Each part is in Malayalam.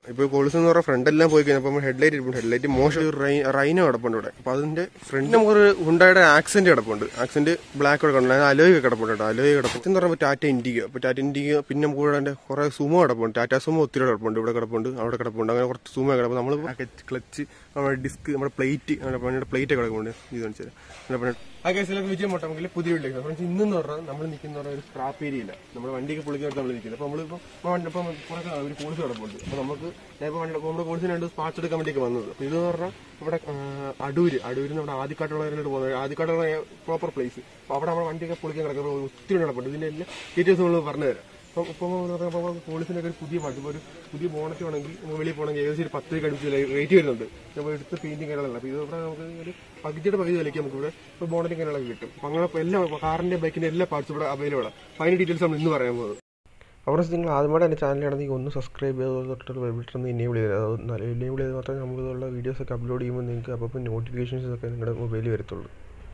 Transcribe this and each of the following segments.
ഇപ്പോൾ കോൾസ് എന്ന് പറഞ്ഞാൽ ഫ്രണ്ട് എല്ലാം പോയി കഴിഞ്ഞപ്പോൾ ഹെഡ്ലൈറ്റ് ഇരിപ്പുണ്ട് ഹെഡ്ലൈറ്റ് മോശം ഒരു റൈ- റൈനോ കിടപ്പുണ്ട് ഇവിടെ അപ്പോൾ അതിന്റെ ഫ്രണ്ട് നമുക്കൊരു ഹുണ്ടായുടെ ആക്സെന്റ് കിടപ്പുണ്ട് ആക്സെന്റ് ബ്ലാക്ക് കിടപ്പുണ്ട് അലോയ് കിടപ്പുണ്ട് കേട്ടോ അലോയ് കിടപ്പുണ്ട് എന്ന് പറയുമ്പോൾ ടാറ്റ ഇൻഡിഗോ അപ്പോൾ ടാറ്റ ഇൻഡിഗോ പിന്നെ നമുക്ക് ഇവിടെ അതിന്റെ കുറെ സുമോ കിടപ്പുണ്ട് ടാറ്റ സുമോ ഒത്തിരി കിടപ്പുണ്ട് ഇവിടെ കിടപ്പുണ്ട് അവിടെ കിടപ്പുണ്ട് അങ്ങനെ കുറച്ച് സുമോ കിടപ്പുണ്ട് നമ്മൾ ക്ലച്ച് നമ്മുടെ ഡിസ്ക് നമ്മുടെ പ്ലേറ്റ് നമ്മുടെ പ്ലേറ്റ് കിടക്കുന്നുണ്ട് ഇത് കാണിച്ചാൽ ആ കേസിലൊക്കെ വിജയം മൊട്ടമെങ്കിൽ പുതിയ വീട്ടിലേക്ക് ഫ്രണ്ട്സ് ഇന്നെന്ന് പറഞ്ഞാൽ നമ്മൾ നിൽക്കുന്ന പറഞ്ഞാൽ ഒരു സ്ക്രാപ്പ് ഏരിയ ഇല്ല നമ്മുടെ വണ്ടിയൊക്കെ പൊളിക്കാൻ നമ്മൾ നിൽക്കുന്നത് അപ്പോൾ നമ്മളിപ്പോൾ വണ്ടി ഇപ്പം പുറത്ത് ഒരു കോഴ്സ് കിടപ്പുണ്ട് അപ്പോൾ നമുക്ക് ഞാനിപ്പോൾ വണ്ടി നമ്മുടെ കോഴ്സിന് രണ്ട് പാർട്സ് എടുക്കാൻ വേണ്ടിയൊക്കെ വന്നത് അപ്പോൾ ഇത് പറഞ്ഞാൽ ഇവിടെ ആ, അടൂര് അടൂര് നമ്മുടെ ആദ്യക്കാട്ടുള്ളവരോട് പോകുന്നത് ആദ്യക്കാട്ടുള്ള പ്രോപ്പർ പ്ലേസ് അപ്പോൾ അവിടെ നമ്മുടെ വണ്ടിയൊക്കെ പൊളിക്കാൻ കിടക്കുമ്പോൾ ഒത്തിരി കിടപ്പുണ്ട് ഇതിൻ്റെ എല്ലാ ഡീറ്റെയിൽസ് നമ്മൾ പറഞ്ഞു തരാം അപ്പം ഇപ്പം പറയുമ്പോൾ പോലീസിനൊക്കെ ഒരു പുതിയ പാട്ട് ഇപ്പോൾ ഒരു പുതിയ ബോണറ്റ് വേണമെങ്കിൽ നമുക്ക് വെളിയിൽ പോകണമെങ്കിൽ ഏകദേശം ഒരു പത്ത് രൂപ അടുപ്പിച്ച് റേറ്റ് വരുന്നുണ്ട് നമ്മൾ എടുത്ത് പെയിന്റിങ് കാര്യങ്ങളല്ല അപ്പോൾ ഇത് ഇവിടെ നമുക്ക് ഒരു പകുതിയുടെ പകുതി വിലയ്ക്ക് നമുക്ക് ഇവിടെ ഇപ്പോൾ ബോണറ്റും കാര്യങ്ങളൊക്കെ കിട്ടും അപ്പോൾ അങ്ങനെ ഇപ്പോൾ എല്ലാ കാറിന്റെ ബൈക്കിന്റെ എല്ലാ പാർട്സും ഇവിടെ അവൈലബിൾ ആണ് അപ്പോൾ അതിന്റെ ഡീറ്റെയിൽസ് നമ്മൾ ഇന്ന് പറയാൻ പോകുന്നത് അപ്പോൾ നിങ്ങൾ ആദ്യമായിട്ട് എൻ്റെ ചാനലാണെങ്കിൽ ഒന്ന് സബ്സ്ക്രൈബ് ചെയ്ത് തൊട്ട് ബെൽബട്ടൺ ഇനേബിൾ ചെയ്ത് അത് ഇനേബിൾ ചെയ്ത് മാത്രമേ നമ്മളിതുള്ള വീഡിയോസ് ഒക്കെ അപ്ലോഡ് ചെയ്യുമ്പോൾ നിങ്ങൾക്ക് അപ്പോൾ നോട്ടിഫിക്കേഷൻസ് ഒക്കെ നിങ്ങളുടെ മൊബൈലിൽ വരത്തുള്ളൂ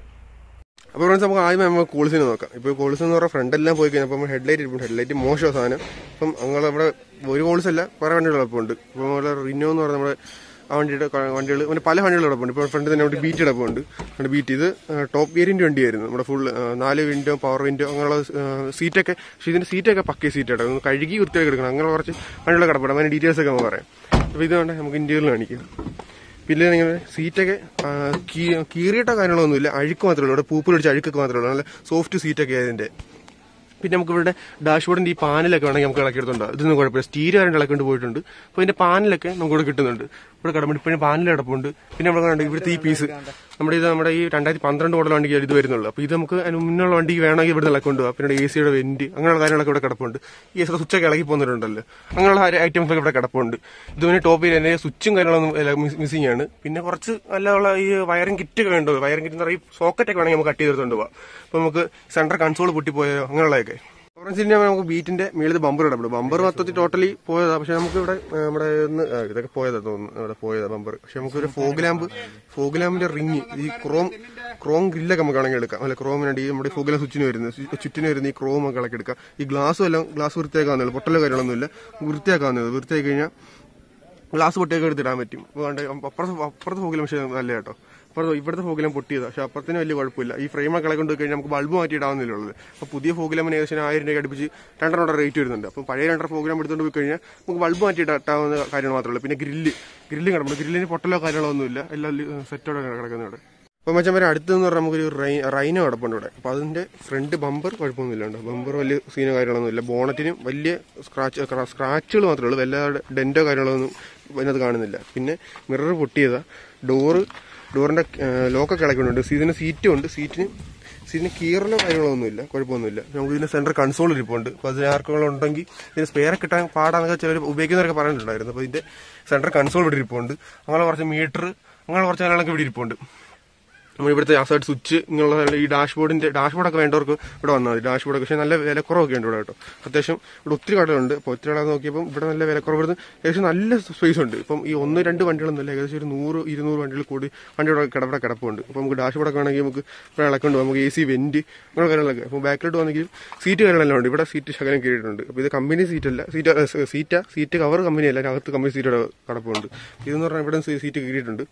അപ്പോൾ ഫ്രണ്ട്സ് നമുക്ക് ആദ്യം നമുക്ക് കോൾസിന് നോക്കാം ഇപ്പോൾ കോൾസ് എന്ന് പറഞ്ഞാൽ ഫ്രണ്ട് എല്ലാം പോയി കഴിഞ്ഞപ്പോൾ നമ്മൾ ഹെഡ്ലൈറ്റ് ഇരിപ്പുണ്ട് ഹെഡ്ലൈറ്റ് മോശം സാധനം അപ്പം ഞങ്ങൾ നമ്മുടെ ഒരു കോൾസ് അല്ല കുറേ വണ്ടികൾ കിടപ്പുണ്ട് ഇപ്പോൾ നമ്മുടെ റിനോ എന്ന് പറഞ്ഞാൽ നമ്മുടെ ആ വണ്ടിയുടെ വണ്ടികൾ പിന്നെ പല വണ്ടികൾ കിടപ്പുണ്ട് ഇപ്പോൾ ഫ്രണ്ട് തന്നെ ഒരു ബീറ്റ് കിടപ്പുണ്ട് നമ്മുടെ ബീറ്റ് ഇത് ടോപ്പ് ഗിയറിൻ്റെ വണ്ടിയായിരുന്നു നമ്മുടെ ഫുൾ നാല് വിൻഡോ പവർ വിൻഡോ അങ്ങനെയുള്ള സീറ്റൊക്കെ പക്ഷേ ഇതിൻ്റെ സീറ്റൊക്കെ പക്കേ സീറ്റാണ് ഒന്ന് കഴുകി വൃത്തിയാക്കി എടുക്കണം അങ്ങനെ കുറച്ച് വണ്ടികൾ കിടപ്പുണ്ട് അതിൻ്റെ ഡീറ്റെയിൽസ് ഒക്കെ നമുക്ക് പറയാം അപ്പോൾ ഇത് വേണ്ട നമുക്ക് ഇന്ത്യയിൽ കാണിക്കാം പിന്നെ നിങ്ങൾ സീറ്റൊക്കെ ആ, കീ- കീറിയിട്ട കാര്യങ്ങളൊന്നുമില്ല അഴുക്ക് മാത്രമേ ഉള്ളൂ ഇവിടെ പൂപ്പിൽ പിടിച്ച അഴുക്കൊക്കെ മാത്രമേ ഉള്ളൂ നല്ല സോഫ്റ്റ് സീറ്റൊക്കെ അതിന്റെ പിന്നെ നമുക്ക് ഇവിടെ ഡാഷ്ബോർഡിന്റെ ഈ പാനലൊക്കെ വേണമെങ്കിൽ നമുക്ക് ഇളക്കിയെടുത്തുണ്ട് ഇതൊന്നും കുഴപ്പമില്ല സ്റ്റീര് കാര്യം ഇളക്കൊണ്ട് പോയിട്ടുണ്ട് അപ്പോൾ ഇതിന്റെ പാനലൊക്കെ നമുക്ക് ഇവിടെ കിട്ടുന്നുണ്ട് ഇവിടെ കിടപ്പുണ്ട് ഇപ്പോഴും പാനൽ കിടപ്പുണ്ട് പിന്നെ നമ്മൾ കണ്ടു ഇവിടുത്തെ ഈ പീസ് നമ്മുടെ ഇത് നമ്മുടെ ഈ രണ്ടായിരത്തി പന്ത്രണ്ട് മോഡൽ വണ്ടിക്ക് ഇത് വരുന്നുള്ളൂ അപ്പോൾ ഇത് നമുക്ക് അതിന് മുന്നുള്ള വണ്ടിക്ക് വേണമെങ്കിൽ ഇവിടെ ഇളക്കൊണ്ട് പോകാം പിന്നെ എ സിയുടെ വെന്റ് അങ്ങനെയുള്ള കാര്യങ്ങളൊക്കെ ഇവിടെ കിടപ്പുണ്ട് ഈ എസ് സ്വിച്ചൊക്കെ ഇളകി പോകുന്നുണ്ടല്ലോ അങ്ങനെയുള്ള ഐറ്റംസ് ഒക്കെ ഇവിടെ കിടപ്പുണ്ട് ഇത് പിന്നെ ടോപ്പിൽ തന്നെ സ്വിച്ചും കാര്യങ്ങളൊന്നും മിസ്സിംഗ് ആണ് പിന്നെ കുറച്ച് നല്ലയുള്ള ഈ വയറിംഗ് കിറ്റ് ഒക്കെ വേണ്ടത് വയറിംഗ് കിറ്റ് എന്ന് പറയുമ്പോൾ സോക്കറ്റ് ഒക്കെ വേണമെങ്കിൽ നമുക്ക് കട്ട് ചെയ്തെടുത്തോണ്ട് പോവാം അപ്പോൾ നമുക്ക് സെൻട്രൽ കൺസോൾ പൊട്ടിപ്പോയോ അങ്ങനെയുള്ളതൊക്കെ ഓറഞ്ചിന്റെ നമുക്ക് ബീറ്റിന്റെ മേളിൽ ബമ്പർ ഇടപെടും ബമ്പർ മൊത്തത്തിൽ ടോട്ടലി പോയതാ പക്ഷെ നമുക്ക് ഇവിടെ ആ, നമ്മുടെ ഒന്ന് ആ, ഇതൊക്കെ പോയതാ തോന്നുന്നു ഇവിടെ പോയതാ ബമ്പർ പക്ഷെ നമുക്ക് ഒരു ഫോഗ് ലാമ്പ് ഫോഗ് ലാമ്പിന്റെ റിങ് ഈ ക്രോം ക്രോം ഗ്രില്ലൊക്കെ നമുക്ക് വേണമെങ്കിൽ എടുക്കാം അല്ല ക്രോമിനുണ്ട് ഈ നമ്മുടെ ഫോഗ് ലാമ്പ് സ്വിച്ചിന് വരുന്നത് സ്വി- ചുറ്റിന് വരുന്ന ഈ ക്രോം ഒക്കെ ഇളക്കി എടുക്കാം ഈ ഗ്ലാസ്സും എല്ലാം ഗ്ലാസ് വൃത്തിയാക്കാവുന്നേ പൊട്ടലോ കാര്യങ്ങളൊന്നുമില്ല വൃത്തിയാക്കാവുന്നത് വൃത്തിയാക്കി കഴിഞ്ഞാൽ ഗ്ലാസ് പൊട്ടിയൊക്കെ എടുത്തിടാൻ പറ്റും അപ്പോൾ കണ്ട് അപ്പുറത്ത് അപ്പുറത്തെ ഫോഗിലും പക്ഷേ നല്ല കേട്ടോ അപ്പുറത്ത് ഇവിടുത്തെ ഫോഗിലും പൊട്ടിയതാ പക്ഷെ അപ്പുറത്തിന് വലിയ കുഴപ്പമില്ല ഈ ഫ്രെയിമൊക്കെ കളെ കൊണ്ട് കഴിഞ്ഞാൽ നമുക്ക് ബൾബ് മാറ്റി ഇടാവുന്നില്ല ഉള്ളത് അപ്പോൾ പുതിയ ഫോഗിലമിന് ഏകദേശം ആയിരം രൂപ അടുപ്പിച്ച് രണ്ടെണ്ണം റേറ്റ് വരുന്നുണ്ട് അപ്പോൾ പഴയ രണ്ടര ഫോഗിലം എടുത്തുകൊണ്ട് പോയി കഴിഞ്ഞാൽ നമുക്ക് ബൾബ് മാറ്റി ഇടാവുന്ന കാര്യങ്ങൾ മാത്രമേ ഉള്ളൂ പിന്നെ ഗ്രില്ല് ഗ്രില്ല് കിടപ്പുണ്ട് ഗ്രില്ലിന് പൊട്ടലോ കാര്യങ്ങളോ ഒന്നുമില്ല എല്ലാം സെറ്റോടെ കിടക്കുന്നത് ഇവിടെ അപ്പോൾ മച്ചാൻ വരെ അടുത്തെന്ന് പറഞ്ഞാൽ നമുക്കൊരു റൈ റൈനോ കിടപ്പുണ്ട് ഇവിടെ അപ്പോൾ അതിന്റെ ഫ്രണ്ട് ബമ്പർ കുഴപ്പമൊന്നുമില്ല കേട്ടോ ബമ്പർ വലിയ സീനോ കാര്യങ്ങളൊന്നുമില്ല ബോണറ്റിനും വലിയ സ്ക്രാച്ച് സ്ക്രാച്ചുകൾ മാത്രമേ ഉള്ളൂ വല്ലാതെ ഡെന്റോ കാര്യങ്ങളൊന്നും അതിനകത്ത് കാണുന്നില്ല പിന്നെ മിറർ പൊട്ടിയതാ ഡോറ് ഡോറിന്റെ ലോക്കൊക്കെ ഇളക്കുന്നുണ്ട് ഇതിന് സീറ്റും ഉണ്ട് സീറ്റിന് സീറ്റിന് കീറലോ കാര്യങ്ങളോ ഒന്നുമില്ല കുഴപ്പമൊന്നുമില്ല നമുക്ക് ഇതിന്റെ സെന്റർ കൺസോൾ ഇരിപ്പുണ്ട് അപ്പോൾ അതിന് ആർക്കുകൾ ഉണ്ടെങ്കിൽ ഇതിന് സ്പെയർ കിട്ടാൻ പാടാന്നൊക്കെ ചിലർ ഉപയോഗിക്കുന്നവരൊക്കെ പറഞ്ഞിട്ടുണ്ടായിരുന്നു അപ്പോൾ ഇതിന്റെ സെന്റർ കൺസോൾ ഇവിടെ ഇരിപ്പുണ്ട് അങ്ങനെ കുറച്ച് മീറ്റർ അങ്ങനെ കുറച്ച് കാര്യങ്ങളൊക്കെ ഇവിടെ ഇരിപ്പുണ്ട് നമ്മൾ ഇവിടുത്തെ ആസായിട്ട് സ്വിച്ച് ഇങ്ങനെയുള്ള ഈ ഡാഷ്ബോർഡിന്റെ ഡാഷ്ബോർഡൊക്കെ വേണ്ടവർക്ക് ഇവിടെ വന്നാൽ മതി ഡാഷ്ബോർഡൊക്കെ പക്ഷേ നല്ല വിലക്കുറവൊക്കെ ഉണ്ട് ഇവിടെ കേട്ടോ അത്യാവശ്യം ഇവിടെ ഒത്തിരി കടകളുണ്ട് അപ്പോൾ ഒത്തിരി കട നോക്കിയപ്പോൾ ഇവിടെ നല്ല വിലക്കുറവ് വരുന്നത് ഏകദേശം നല്ല സ്പേസ് ഉണ്ട് ഇപ്പം ഈ ഒന്ന് രണ്ട് വണ്ടികളൊന്നുമില്ല ഏകദേശം ഒരു നൂറ് ഇരുന്നൂറ് വണ്ടികൾ കൂടി വണ്ടി ഇവിടെ കിടവിടെ കിടപ്പുണ്ട് അപ്പോൾ നമുക്ക് ഡാഷ്ബോർഡൊക്കെ വേണമെങ്കിൽ നമുക്ക് ഇവിടെ ഇളക്കൊണ്ട് പോകാം. നമുക്ക് എ സി വെന്റ് അങ്ങനെ കാര്യങ്ങളൊക്കെ അപ്പോൾ ബാക്കിലോട്ട് വന്നെങ്കിൽ സീറ്റ് കാര്യങ്ങളെല്ലാം ഉണ്ട് ഇവിടെ സീറ്റ് ശകലം കീഴിട്ടുണ്ട് അപ്പോൾ ഇത് കമ്പനി സീറ്റല്ല സീറ്റ് സീറ്റാ സീറ്റ് കവർ കമ്പനിയല്ല അകത്ത് കമ്പനി സീറ്റ് കിടപ്പുണ്ട് ഇതെന്ന് പറഞ്ഞാൽ ഇവിടെ സീറ്റ് കീറിയിട്ടുണ്ട്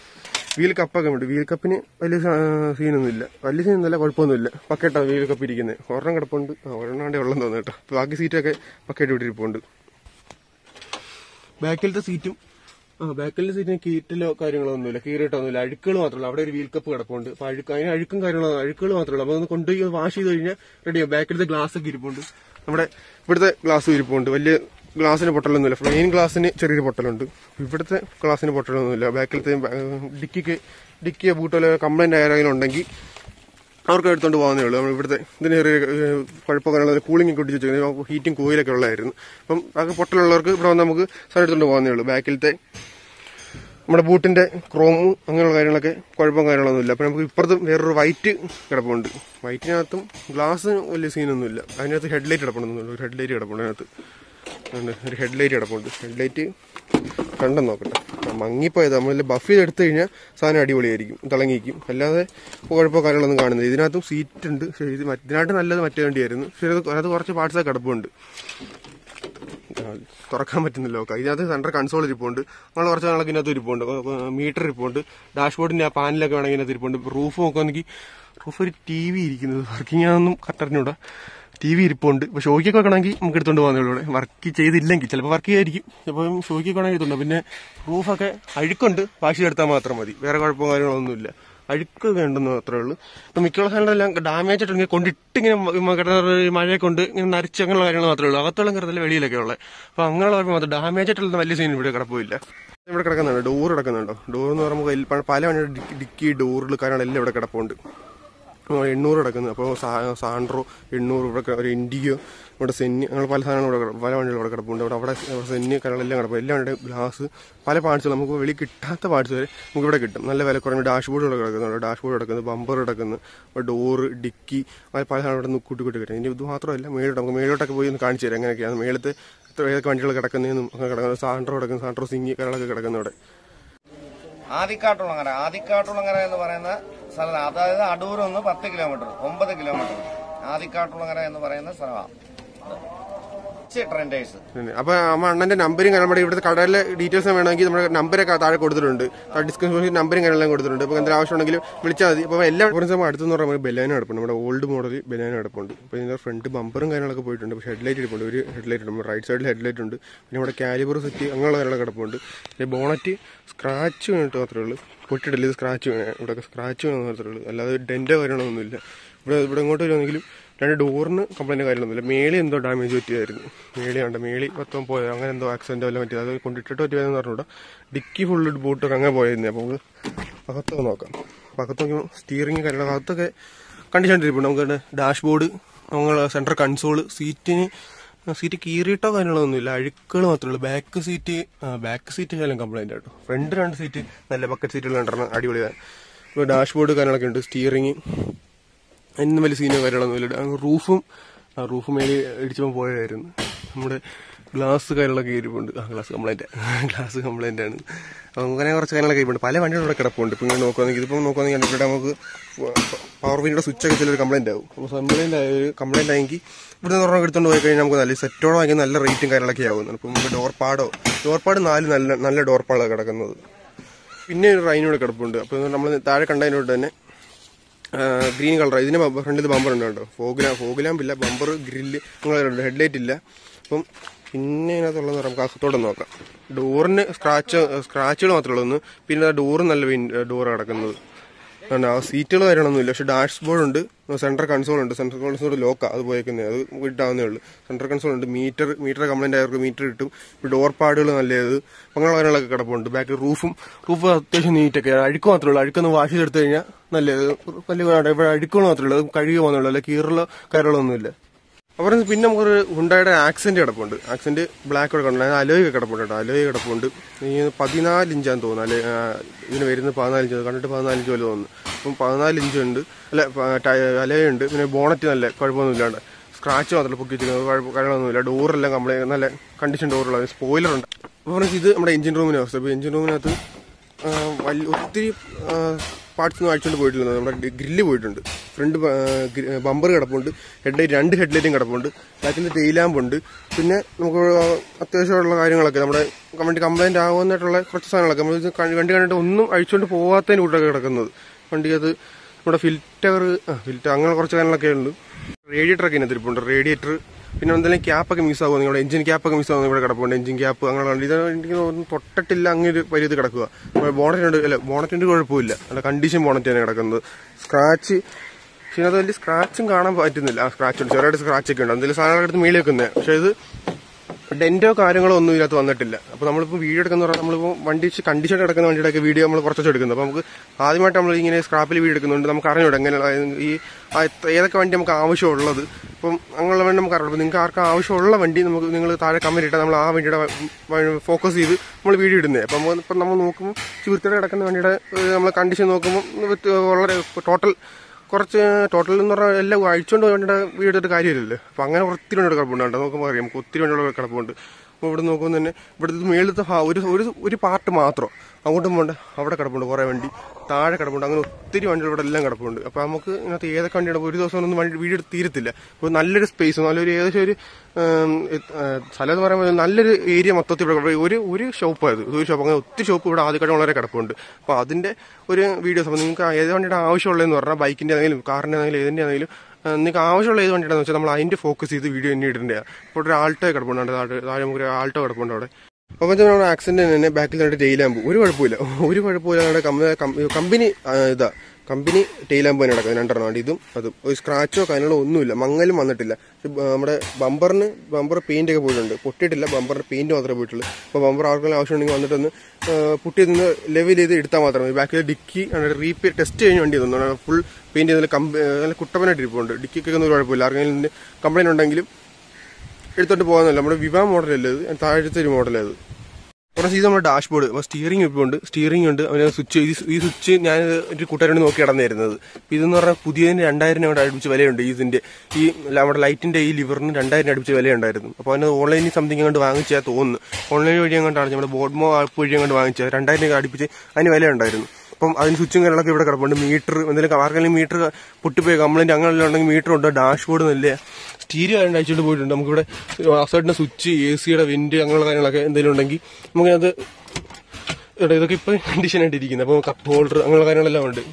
വീൽ കപ്പൊക്കെ ഉണ്ട് വീൽ കപ്പിന് വലിയ സ- സീനൊന്നുമില്ല വലിയ സീനൊന്നുമില്ല കുഴപ്പമൊന്നുമില്ല പക്കറ്റാണ് വീൽ കപ്പ് ഇരിക്കുന്നത് ഒരെണ്ണം കിടപ്പുണ്ട് ആ ഒരെണ്ണാണ്ടേ ഉള്ളെന്ന് തോന്നുന്നു കേട്ടോ അപ്പൊ ബാക്കി സീറ്റൊക്കെ പക്കറ്റ് വിട്ടിരിപ്പുണ്ട് ബാക്കിലത്തെ സീറ്റും ആ ബാക്കിലത്തെ സീറ്റിന് കീറ്റിലോ കാര്യങ്ങളോ ഒന്നുമില്ല കീറിയിട്ടൊന്നുമില്ല അഴുക്കുകൾ മാത്രമല്ല അവിടെ ഒരു വീൽ കപ്പ് കിടപ്പുണ്ട് അപ്പൊ അഴുക്ക് അതിന് അഴുക്കും കാര്യങ്ങളോ അഴുക്കുകൾ മാത്രമേ ഉള്ളൂ അപ്പൊ ഒന്ന് കൊണ്ടുപോയി വാഷ് ചെയ്ത് കഴിഞ്ഞാൽ റെഡിയാവും ബാക്കിലത്തെ ഗ്ലാസ് ഒക്കെ ഇരിപ്പുണ്ട് നമ്മുടെ ഇവിടുത്തെ ഗ്ലാസ് ഇരിപ്പുണ്ട് വലിയ ഗ്ലാസ്സിന് പൊട്ടലൊന്നുമില്ല മെയിൻ ഗ്ലാസ്സിന് ചെറിയൊരു പൊട്ടലുണ്ട് ഇവിടുത്തെ ഗ്ലാസ്സിന് പൊട്ടലൊന്നുമില്ല ബാക്കിലത്തെ ഡിക്കിക്ക് ഡിക്കിയോ ബൂട്ടോ കംപ്ലൈന്റ് ആരെങ്കിലും ഉണ്ടെങ്കിൽ അവർക്ക് എടുത്തോണ്ട് പോകുന്നേ ഉള്ളൂ നമ്മൾ ഇവിടുത്തെ ഇതിന് ചെറിയ ഏഹ്, കുഴപ്പമൊക്കെ കൂളിംഗ് ഒക്കെ ഒട്ടിച്ച് വെച്ചിരിക്കുന്നത് ഹീറ്റും കോയിലൊക്കെ ഉള്ളതായിരുന്നു അപ്പം അതൊക്കെ പൊട്ടലുള്ളവർക്ക് ഇവിടെ വന്ന് നമുക്ക് സാധനം എടുത്തോണ്ട് പോകുന്നേ ഉള്ളൂ ബാക്കിലത്തെ നമ്മുടെ ബൂട്ടിന്റെ ക്രോമും അങ്ങനെയുള്ള കാര്യങ്ങളൊക്കെ കുഴപ്പം കാര്യങ്ങളൊന്നുമില്ല അപ്പം നമുക്ക് ഇപ്പുറത്തും വേറൊരു വൈറ്റ് കിടപ്പുണ്ട് വൈറ്റിനകത്തും ഗ്ലാസ് വലിയ സീനൊന്നുമില്ല അതിനകത്ത് ഹെഡ്ലൈറ്റ് കിടപ്പുണ്ടെന്നുള്ളൂ ഒരു ഹെഡ്ലൈറ്റ് കിടപ്പുണ്ട് അതിനകത്ത് ഉണ്ട്. ഒരു ഹെഡ്ലൈറ്റ് കിടപ്പുണ്ട് ഹെഡ്ലൈറ്റ് കണ്ടെന്ന് നോക്കട്ടെ ആ, മങ്ങിപ്പോയത് നമ്മൾ ബഫ് ചെയ്ത് എടുത്തു കഴിഞ്ഞാൽ സാധനം അടിപൊളിയായിരിക്കും തിളങ്ങിക്കും അല്ലാതെ കുഴപ്പമോ കാര്യങ്ങളൊന്നും കാണുന്നില്ല ഇതിനകത്തും സീറ്റ് ഉണ്ട് പക്ഷേ ഇത് മറ്റ് ഇതിനായിട്ട് നല്ലത് മറ്റേ വണ്ടിയായിരുന്നു പക്ഷേ അത് അത് കുറച്ച് പാർട്സൊക്കെ കിടപ്പുണ്ട് തുറക്കാൻ പറ്റുന്ന ലോക്ക ഇതിനകത്ത് സെൻട്രൽ കൺസോൾ ഇരിപ്പുണ്ട് നമ്മൾ കുറച്ച് നാളൊക്കെ ഇതിനകത്ത് ഇരിപ്പുണ്ട് മീറ്റർ ഇരിപ്പുണ്ട് ഡാഷ്ബോർഡിന്റെ ആ പാനലൊക്കെ വേണമെങ്കിൽ ഇതിനകത്ത് ഇരിപ്പുണ്ട് റൂഫ് നോക്കുകയാണെങ്കിൽ റൂഫ് ഒരു ടി വി ഇരിക്കുന്നത് വർക്കിംഗ് ആണെന്നും കറക്റ്ററിഞ്ഞൂടാ ടി വി ഇരിപ്പുണ്ട് ഇപ്പോൾ ഷോയ്ക്കൊക്കെ വെക്കണമെങ്കിൽ നമുക്ക് എടുത്തുകൊണ്ട് പോകുന്നേ ഇവിടെ വർക്ക് ചെയ്തില്ലെങ്കിൽ ചിലപ്പോൾ വർക്ക് ചെയ്യായിരിക്കും ചിലപ്പോൾ ഷോയ്ക്കൊക്കെ വേണമെങ്കിൽ എടുത്തുണ്ട് പിന്നെ റൂഫൊക്കെ അഴുക്കുണ്ട് വാശി എടുത്താൽ മാത്രം മതി വേറെ കുഴപ്പമോ കാര്യങ്ങളൊന്നുമില്ല അഴുക്ക് വേണ്ടെന്ന് മാത്രമേ ഉള്ളൂ ഇപ്പം മിക്കുള്ള സ്ഥലങ്ങളെല്ലാം ഡാമേജ് ആയിട്ട് കൊണ്ടിട്ട് ഇങ്ങനെ മ- കിടന്ന മഴയെ കൊണ്ട് ഇങ്ങനെ നരച്ച് അങ്ങനെയുള്ള കാര്യങ്ങൾ മാത്രമേ ഉള്ളൂ അകത്തോളം കയറത്തില്ല വെളിയിലൊക്കെ ഉള്ളത് അപ്പോൾ അങ്ങനെയുള്ള കുഴപ്പം മാത്രം ഡാമേജ് ആയിട്ടുള്ള വലിയ സീൻ ഇവിടെ കിടപ്പില്ല ഇവിടെ കിടക്കുന്നുണ്ട് ഡോർ കിടക്കുന്നുണ്ടോ ഡോർ എന്ന് പറയുമ്പോൾ എൽ- പല വണ്ടിയുടെ ഡിക്കി- ഡിക്കി ഡോറിൽ കാര്യങ്ങളെല്ലാം ഇവിടെ കിടപ്പുണ്ട് ആ, എണ്ണൂറ് കിടക്കുന്നത് അപ്പോൾ സാൻഡ്രോ എണ്ണൂറ് ഇവിടെ ക- ഒരു ഇൻഡിഗോ ഇവിടെ സെന്നി അങ്ങനെ പല സാധനങ്ങളും ഇവിടെ കിട- പല വണ്ടികൾ ഇവിടെ കിടപ്പുണ്ട് ഇവിടെ അവിടെ ഇവിടെ സെന്നി കാര്യങ്ങളെല്ലാം കിടപ്പും എല്ലാ വണ്ടിയുടെ ഗ്ലാസ് പല പാർട്സുകൾ നമുക്ക് വെളി കിട്ടാത്ത പാർട്സ് വരെ നമുക്ക് ഇവിടെ കിട്ടും നല്ല വില കുറഞ്ഞ ഡാഷ്ബോർഡ് ഇവിടെ കിടക്കുന്നുണ്ട് ഡാഷ്ബോർഡ് കിടക്കുന്നത് ബമ്പർ കിടക്കുന്നു ഡോറ് ഡിക്കി അങ്ങനെ പല സാധനം ഇവിടെ നിന്ന് കൂട്ടി കൂട്ടി കിട്ടും ഇനി ഇത് മാത്രമല്ല മേലോട്ട് നമുക്ക് മേലോട്ടൊക്കെ പോയി ഒന്ന് കാണിച്ചു തരാം എങ്ങനെയൊക്കെയാണ് മേളത്ത് എത്ര ഏതൊക്കെ വണ്ടികൾ കിടക്കുന്നതെന്നും ഒക്കെ കിടക്കുന്നത് സാൻഡ്രോ കിടക്കുന്നു സാൻഡ്രോ സിങ്ങി കാര്യങ്ങളൊക്കെ കിടക്കുന്നു ഇവിടെ ആദിക്കാട്ടുളങ്ങര ആദിക്കാട്ടുളങ്ങര എന്ന് പറയുന്ന സ്ഥലം അതായത് അടൂർ നിന്ന് പത്ത് കിലോമീറ്റർ ഒമ്പത് കിലോമീറ്റർ ആദിക്കാട്ടുളങ്ങര എന്ന് പറയുന്ന സ്ഥലമാണ് ട്രെൻഡേഴ്സ് പിന്നെ അപ്പൊ അമ്മ അണ്ണന്റെ നമ്പരും നമ്മുടെ ഇവിടുത്തെ കടയിലെ ഡീറ്റെയിൽസ് വേണമെങ്കിൽ നമ്മുടെ നമ്പരൊക്കെ താഴെ കൊടുത്തിട്ടുണ്ട് ഡിസ്ക്രിപ്ഷൻ നമ്പരും കാര്യങ്ങളെല്ലാം കൊടുത്തിട്ടുണ്ട് അപ്പോൾ എന്തെങ്കിലും ആവശ്യമുണ്ടെങ്കിൽ വിളിച്ചാൽ മതി അപ്പോൾ എല്ലാ നമ്മൾ അടുത്തെന്ന് പറയുമ്പോൾ ബെലാന കിടപ്പുണ്ട് നമ്മുടെ ഓൾഡ് മോഡൽ ബെലാന കിടപ്പുണ്ട് അപ്പോൾ ഇതിന്റെ ഫ്രണ്ട് ബമ്പറും കാര്യങ്ങളൊക്കെ പോയിട്ടുണ്ട് പക്ഷേ ഹെഡ്ലൈറ്റ് ഇരിപ്പുണ്ട് ഒരു ഹെഡ്ലൈറ്റ് ഉണ്ട് റൈറ്റ് സൈഡിൽ ഹെഡ്ലൈറ്റ് ഉണ്ട് പിന്നെ നമ്മുടെ കാലിബർ സെറ്റ് അങ്ങനെയുള്ള കാര്യങ്ങളൊക്കെ കിടപ്പുണ്ട് പിന്നെ ബോണറ്റ് സ്ക്രാച്ച് വേണ്ടിട്ട് മാത്രമേ ഉള്ളൂ പൊട്ടിയിട്ടില്ല ഇത് സ്ക്രാച്ച് വേണം ഇവിടെ സ്ക്രാച്ച് വേണം മാത്രമേ ഉള്ളൂ അല്ലാതെ ഡെൻറ്റോ കാര്യങ്ങളൊന്നുമില്ല ഇവിടെ ഇവിടെ ഇങ്ങോട്ട് വരുവാണെങ്കിലും രണ്ട് ഡോറിന് കംപ്ലൈൻറ്റ് കാര്യമൊന്നുമില്ല മേളി എന്തോ ഡാമേജ് പറ്റിയായിരുന്നു മേളിയുണ്ട് മേളി മൊത്തം പോയത് അങ്ങനെ എന്തോ ആക്സിഡൻറ്റോ വല്ല പറ്റിയത് അത് കൊണ്ടിട്ടിട്ട് പറ്റിയതെന്ന് പറഞ്ഞൂടാ ഡിക്കി ഫുള്ള് ബോട്ട് അങ്ങനെ പോയിരുന്നു അപ്പോൾ നമുക്ക് അകത്തൊക്കെ നോക്കാം അപ്പോൾ അകത്ത് നോക്കുമ്പോൾ സ്റ്റിയറിങ് കാര്യങ്ങൾ അകത്തൊക്കെ കണ്ടീഷൻ ഇരിപ്പുണ്ട് നമുക്ക് ഡാഷ്ബോർഡ് നമ്മൾ സെൻട്രൽ കൺസോള് സീറ്റിന് സീറ്റ് കീറിയിട്ടോ കാര്യങ്ങളൊന്നുമില്ല അഴുക്കുകൾ മാത്രമേ ഉള്ളൂ ബാക്ക് സീറ്റ് ബാക്ക് സീറ്റ് ശകലം കംപ്ലൈൻറ്റ് ആട്ടോ ഫ്രണ്ട് രണ്ട് സീറ്റ് നല്ല ബക്കറ്റ് സീറ്റുകൾ രണ്ടെണ്ണം അടിപൊളിയാണ് ഇപ്പോൾ ഡാഷ്ബോർഡ് കാര്യങ്ങളൊക്കെ ഉണ്ട് സ്റ്റിയറിങ് അതിനൊന്നും വലിയ സീനോ കാര്യങ്ങളൊന്നുമില്ല അങ്ങ് റൂഫും ആ റൂഫ് മേലെ ഇടിച്ചപ്പോൾ പോയായിരുന്നു നമ്മുടെ ഗ്ലാസ് കാര്യങ്ങളൊക്കെ ഇരിപ്പുണ്ട് ആ ഗ്ലാസ് കംപ്ലൈൻറ്റ് ഗ്ലാസ് കംപ്ലൈൻ്റ് ആണ് അപ്പോൾ അങ്ങനെ കുറച്ച് കാര്യങ്ങളൊക്കെ ഇരിപ്പുണ്ട് പല വണ്ടികളും ഇവിടെ കിടപ്പുണ്ട് ഇപ്പോൾ ഇങ്ങനെ നോക്കുകയാണെങ്കിൽ ഇതിപ്പോൾ നോക്കുകയാണെങ്കിൽ കണ്ടിട്ട് നമുക്ക് പവർ വിൻഡിയുടെ സ്വിച്ചൊക്കെ ചിലർ കംപ്ലൈൻ്റ് ആവും അപ്പോൾ കംപ്ലൈൻ്റ് ആയ കംപ്ലൈൻ്റ് ആയെങ്കിൽ ഇവിടെ നിന്ന് എടുത്തുകൊണ്ട് പോയി കഴിഞ്ഞാൽ നമുക്ക് നല്ല സെറ്റോടെ വാങ്ങി നല്ല റേറ്റും കാര്യങ്ങളൊക്കെ ആവും അപ്പോൾ നമുക്ക് ഡോർ പാഡോ ഡോർ പാഡ് നാല് നല്ല നല്ല ഡോർ പാഡാണ് കിടക്കുന്നത് പിന്നെ ഒരു റൈനോട് കിടപ്പുണ്ട് അപ്പോൾ നമ്മൾ താഴെ കണ്ടതിനോട് തന്നെ ഗ്രീൻ കളർ ഇതിന് ഫ്രണ്ടിൽ ബമ്പർ ഉണ്ട് കേട്ടോ ഫോഗ് ഫോഗ് ലാമ്പ് ഇല്ല ബമ്പർ ഗ്രില്ല് അങ്ങനെ ഹെഡ്ലൈറ്റ് ഇല്ല അപ്പം പിന്നെ ഇതിനകത്തുള്ളത് നമുക്ക് അകത്തോടെ നോക്കാം ഡോറിന് സ്ക്രാച്ച് സ്ക്രാച്ചുകൾ മാത്രമേ ഉള്ളൂ ഒന്ന് പിന്നെ ഡോറ് നല്ല ഡോർ കിടക്കുന്നത് ആണ് ആ സീറ്റുകൾ കാര്യങ്ങളൊന്നുമില്ല പക്ഷെ ഡാഷ് ബോർഡ് ഉണ്ട് സെൻട്രൽ കൺസോൾ ഉണ്ട് സെൻട്രൽ കൺസോൾ ലോക്കാ അത് പോയേക്കുന്നത് അത് ഇട്ടാവുന്നേ ഉള്ളൂ സെൻട്രൽ കൺസോൾ ഉണ്ട് മീറ്റർ മീറ്റർ കംപ്ലൈന്റ് ആയവർക്ക് മീറ്റർ കിട്ടും ഡോർ പാഡുകൾ നല്ലത് അങ്ങനെയുള്ള കാര്യങ്ങളൊക്കെ കിടപ്പുണ്ട് ബാക്ക് റൂഫും റൂഫ് അത്യാവശ്യം നീറ്റൊക്കെ അഴുക്ക് മാത്രമേ ഉള്ളൂ അഴുക്കൊന്ന് വാഷ് ചെയ്തെടുത്ത് കഴിഞ്ഞാൽ നല്ലത് വലിയ ഇവിടെ അഴുക്കുകൾ മാത്രമേ ഉള്ളൂ അത് കഴുകി പോകുന്നുള്ളൂ അല്ല കീറുള്ള കാര്യങ്ങളൊന്നുമില്ല അപ്പോൾ പിന്നെ നമുക്കൊരു ഹുണ്ടായുടെ ആക്സെന്റ് കിടപ്പുണ്ട് ആക്സെന്റ് ബ്ലാക്ക് കിടപ്പുണ്ട് അലോയ് കിടപ്പുണ്ട് കേട്ടോ അലോയ് കിടപ്പുണ്ട് ഈ പതിനാല് ഇഞ്ചാന്ന് തോന്നുന്നു അല്ലെ ആ, ഇതിന് വരുന്നത് പതിനാല് ഇഞ്ച് കണ്ടിട്ട് പതിനാല് ഇഞ്ച് പോലെ തോന്നുന്നു അപ്പം പതിനാല് ഇഞ്ച് ഉണ്ട് അല്ല അലോയ് ഉണ്ട് പിന്നെ ബോണറ്റ് നല്ല കുഴപ്പമൊന്നും ഇല്ലാണ്ട് സ്ക്രാച്ച് മാത്രമല്ല പൊക്കി വെച്ചിരിക്കുന്നത് കുഴപ്പം കാര്യങ്ങളൊന്നുമില്ല ഡോറെല്ലാം കംപ്ലൈൻറ്റ് നല്ല കണ്ടീഷൻ ഡോറുള്ള സ്പോയിലർ ഉണ്ട് അപ്പോൾ ഫ്രണ്ട്സ് ഇത് നമ്മുടെ എഞ്ചിൻ റൂമിന് അവസ്ഥ ഇപ്പോൾ എഞ്ചിൻ റൂമിനകത്ത് ആ, വലിയ ഒത്തിരി പാർട്സ് ഒന്നും അഴിച്ചുകൊണ്ട് പോയിട്ടില്ല നമ്മുടെ ഗ്രില്ല് പോയിട്ടുണ്ട് ഫ്രണ്ട് ബമ്പർ കിടപ്പുണ്ട് ഹെഡ്ലൈറ്റ് രണ്ട് ഹെഡ്ലൈറ്റും കിടപ്പുണ്ട് ബാക്കിൽ തേയിലാമ്പുണ്ട് പിന്നെ നമുക്ക് അത്യാവശ്യമുള്ള കാര്യങ്ങളൊക്കെ നമ്മുടെ വണ്ടി കംപ്ലൈൻറ്റ് ആവുന്നതായിട്ടുള്ള കുറച്ച് സാധനങ്ങളൊക്കെ നമ്മൾ ഇത് കണ്ട് വണ്ടി കണ്ടിട്ട് ഒന്നും അഴിച്ചുകൊണ്ട് പോകാത്തതിന് കൂട്ടൊക്കെ കിടക്കുന്നത് വണ്ടിക്കകത്ത് നമ്മുടെ ഫിൽറ്റർ ഫിൽറ്റർ അങ്ങനെ കുറച്ച് കാര്യങ്ങളൊക്കെ ഉണ്ട് റേഡിയേറ്റർ ഒക്കെ ഇതിനകത്ത് ഇരിപ്പുണ്ട് റേഡിയേറ്റർ പിന്നെ എന്തെങ്കിലും ക്യാപ്പൊക്കെ മിസ് ആകും നിങ്ങളുടെ എഞ്ചിൻ ക്യാപ്പൊക്കെ മിസ് ആകും ഇവിടെ കിടപ്പുണ്ട് എഞ്ചിൻ ക്യാപ്പ് അങ്ങനെ ഉണ്ട്. ഇത് എനിക്ക് തോന്നുന്നു തൊട്ടിട്ടില്ല അങ്ങനെ ഒരു വലിയ ഇത് കിടക്കുക ബോണറ്റിനുണ്ട് അല്ല ബോണറ്റിന്റെ കുഴപ്പമില്ല നല്ല കണ്ടീഷൻ ബോണറ്റ് തന്നെ കിടക്കുന്നത് സ്ക്രാച്ച് പക്ഷെ ഇതിനകത്ത് വലിയ സ്ക്രാച്ചും കാണാൻ പറ്റുന്നില്ല ആ സ്ക്രാച്ച് ഉണ്ട് ചെറിയ സ്ക്രാച്ച് ഒക്കെ ഉണ്ട് എന്തെങ്കിലും സാധനങ്ങൾ എടുത്ത് മേളി വെക്കുന്നത് പക്ഷെ ഇത് ഡെന്റോ കാര്യങ്ങളോ ഒന്നും ഇതിനകത്ത് വന്നിട്ടില്ല അപ്പോൾ നമ്മളിപ്പോൾ വീഡിയോ എടുക്കുന്ന പറഞ്ഞാൽ നമ്മളിപ്പോൾ വണ്ടി കണ്ടീഷൻ കിടക്കുന്ന വണ്ടിയുടെ വീഡിയോ നമ്മൾ കുറച്ച് എടുക്കുന്നത് അപ്പോൾ നമുക്ക് ആദ്യമായിട്ട് നമ്മൾ ഇങ്ങനെ സ്ക്രാപ്പിൽ വീഡിയോ എടുക്കുന്നുണ്ട് നമുക്ക് അറിഞ്ഞൂടെ എങ്ങനെയുള്ള ഈ ആ എത്ര- ഏതൊക്കെ വണ്ടി നമുക്ക് ആവശ്യമുള്ളത് അപ്പം അങ്ങനെയുള്ള വണ്ടി നമുക്ക് അറിയാം അപ്പോൾ നിങ്ങൾക്ക് ആർക്കും ആവശ്യമുള്ള വണ്ടി നമുക്ക് നിങ്ങൾ താഴെ കമന്റ് ഇട്ടാൽ നമ്മൾ ആ വണ്ടിയുടെ ഫോക്കസ് ചെയ്ത് നമ്മൾ വീഡിയോ ഇടുന്നത് അപ്പം നമ്മൾ ഇപ്പം നമ്മൾ നോക്കുമ്പോൾ വൃത്തിയുടെ കിടക്കുന്ന വണ്ടിയുടെ നമ്മൾ കണ്ടീഷൻ നോക്കുമ്പോൾ വ്യത്യ- വളരെ ടോട്ടൽ കുറച്ച് ടോട്ടൽ എന്ന് പറഞ്ഞാൽ എല്ലാം അഴിച്ചുകൊണ്ട് വേണ്ട വീട് കാര്യമില്ലല്ലോ അപ്പം അങ്ങനെ ഒത്തിരി വണ്ടിയുടെ കിടപ്പുണ്ട് കേട്ടോ നോക്കുമ്പോൾ അറിയാം നമുക്ക് ഒത്തിരി വണ്ടിയുടെ കിടപ്പുണ്ട് അപ്പോൾ ഇവിടെ നോക്കുമ്പോൾ തന്നെ ഇവിടുത്തെ മേളത്തെ ഭാ- ഒരു ഒരു ഒരു പാർട്ട് മാത്രം അങ്ങോട്ടും പോകണ്ട അവിടെ കിടപ്പുണ്ട് കുറേ വണ്ടി താഴെ കിടപ്പുണ്ട് അങ്ങനെ ഒത്തിരി വണ്ടികൾ ഇവിടെ എല്ലാം കിടപ്പുണ്ട് അപ്പോൾ നമുക്ക് ഇതിനകത്ത് ഏതൊക്കെ വണ്ടിയാണ് ഒരു ദിവസം ഒന്നും വണ്ടി വീഡിയോ എടുത്ത് തീരത്തില്ല അപ്പോൾ നല്ലൊരു സ്പേസ് നല്ലൊരു ഏകദേശം ഒരു ഉം, എ- ആ, സ്ഥലം എന്ന് പറയുമ്പോൾ നല്ലൊരു ഏരിയ മൊത്തത്തിൽ ഇവിടെ ഇവിടെ ഒരു ഒരു ഷോപ്പായത് ഒരു ഷോപ്പ് അങ്ങനെ ഒത്തിരി ഷോപ്പ് ഇവിടെ ആദ്യമായിട്ട് വളരെ കിടപ്പുണ്ട് അപ്പോൾ അതിൻ്റെ ഒരു വീഡിയോസ് അപ്പോൾ നിങ്ങൾക്ക് ഏത് വണ്ടിയുടെ ആവശ്യമുള്ളതെന്ന് പറഞ്ഞാൽ ബൈക്കിൻ്റെ ആണെങ്കിലും കാറിൻ്റെ ആണെങ്കിലും ഏതിൻ്റെ ആണെങ്കിലും ആ, നിങ്ങൾക്ക് ആവശ്യമുള്ള ഏത് വണ്ടിയാണെന്ന് വെച്ചാൽ നമ്മൾ അതിൻ്റെ ഫോക്കസ് ചെയ്ത് വീഡിയോ തന്നെ ഇടേണ്ടതാണ് ഇപ്പോൾ ഒരു ആൾട്ടോ കിടപ്പുണ്ട് താഴെ താഴെ നമുക്ക് ഒരു ആൾട്ടോ കിടപ്പുണ്ട് അവിടെ അപ്പോൾ നമ്മുടെ ആക്സിഡന്റ് തന്നെ ബാക്കിൽ രണ്ട് ടെയിലാമ്പ് ഒരു കുഴപ്പമില്ല ഒരു കുഴപ്പമില്ല നമ്മുടെ കമ്പ- കം- കമ്പനി ആ, ഇതാ കമ്പനി ടെയിലാമ്പ് തന്നെ കിടക്കുന്നത് രണ്ടെണ്ണം ഉണ്ട് ഇതും അതും ഒരു സ്ക്രാച്ചോ കാര്യങ്ങളോ ഒന്നുമില്ല മങ്ങലും വന്നിട്ടില്ല ഇത് ബ- നമ്മുടെ ബമ്പറിന് ബമ്പർ പെയിന്റ് ഒക്കെ പോയിട്ടുണ്ട് പൊട്ടിയിട്ടില്ല ബമ്പറിന് പെയിന്റ് മാത്രമേ പോയിട്ടുള്ളൂ അപ്പോൾ ബമ്പർ ആർക്കെങ്കിലും ആവശ്യമുണ്ടെങ്കിൽ വന്നിട്ടൊന്ന് ആ, പുട്ടി നിന്ന് ലെവൽ ചെയ്ത് എടുത്താൽ മാത്രമേ മതി ബാക്കിൽ ഡിക്കി റീപേ ടെസ്റ്റ് കഴിഞ്ഞ വണ്ടി തോന്നുന്നു ഫുൾ പെയിന്റ് ചെയ്തതിൽ കമ്പ നല്ല കുട്ടപ്പനായിട്ട് ഇരിപ്പുണ്ട് ഡിക്കിക്കൊക്കെ ഒന്നും ഒരു കുഴപ്പമില്ല ആർക്കെങ്കിലും കംപ്ലൈന്റ് ഉണ്ടെങ്കിലും എടുത്തോണ്ട് പോകാന്നല്ല നമ്മുടെ വിവാ മോഡലല്ലേ ഇത് താഴത്തെ ഒരു മോഡലത് കുറച്ച് ഇത് നമ്മുടെ ഡാഷ്ബോർഡ് അപ്പോൾ സ്റ്റിയറിംഗ് ഇപ്പോൾ ഉണ്ട് സ്റ്റിയറിംഗ് ഉണ്ട് അവന് സ്വിച്ച് ഈ ഈ സ്വിച്ച് ഞാൻ ഒരു കൂട്ടുകാരോട് നോക്കി കിടന്നിരുന്നത് അപ്പോൾ ഇതെന്ന് പറഞ്ഞാൽ പുതിയതിന് രണ്ടായിരം കൂടെ അടുപ്പിച്ച് വിലയുണ്ട് ഈ ഇതിന്റെ ഈ നമ്മുടെ ലൈറ്റിന്റെ ഈ ലിവറിന് രണ്ടായിരം അടുപ്പിച്ച് വിലയുണ്ടായിരുന്നു അപ്പോൾ അവന് ഓൺലൈനിൽ സംതിങ് അങ്ങോട്ട് വാങ്ങിച്ചാൽ തോന്നുന്നു ഓൺലൈൻ വഴി അങ്ങോട്ടാണ് നമ്മുടെ ബോഡ്മോ ആപ്പ് വഴി അങ്ങോട്ട് വാങ്ങിച്ചത് രണ്ടായിരം രൂപ അടുപ്പിച്ച് അതിന് വിലയുണ്ടായിരുന്നു അപ്പം അതിന് സ്വിച്ചും കാര്യങ്ങളൊക്കെ ഇവിടെ കിടപ്പുണ്ട് മീറ്റർ എന്തെങ്കിലും ആർക്കെങ്കിലും മീറ്റർ പൊട്ടിപ്പോയി കംപ്ലൈന്റ് അങ്ങനെ ഉണ്ടെങ്കിൽ മീറ്റർ ഉണ്ട് ഡാഷ്ബോർഡ് നല്ല സ്റ്റീരിയോ ആയിട്ട് അയച്ചുകൊണ്ട് പോയിട്ടുണ്ട് നമുക്കിവിടെ അസൈഡിന്റെ സ്വിച്ച് എ സിയുടെ വെന്റ് അങ്ങനെയുള്ള കാര്യങ്ങളൊക്കെ എന്തെങ്കിലും ഉണ്ടെങ്കിൽ നമുക്കത് ഇവിടെ ഇതൊക്കെ ഇപ്പൊ കണ്ടീഷൻ ആയിട്ട് ഇരിക്കുന്നത് അപ്പോൾ കപ്പ് ഹോൾഡർ അങ്ങനെയുള്ള കാര്യങ്ങളെല്ലാം ഉണ്ട്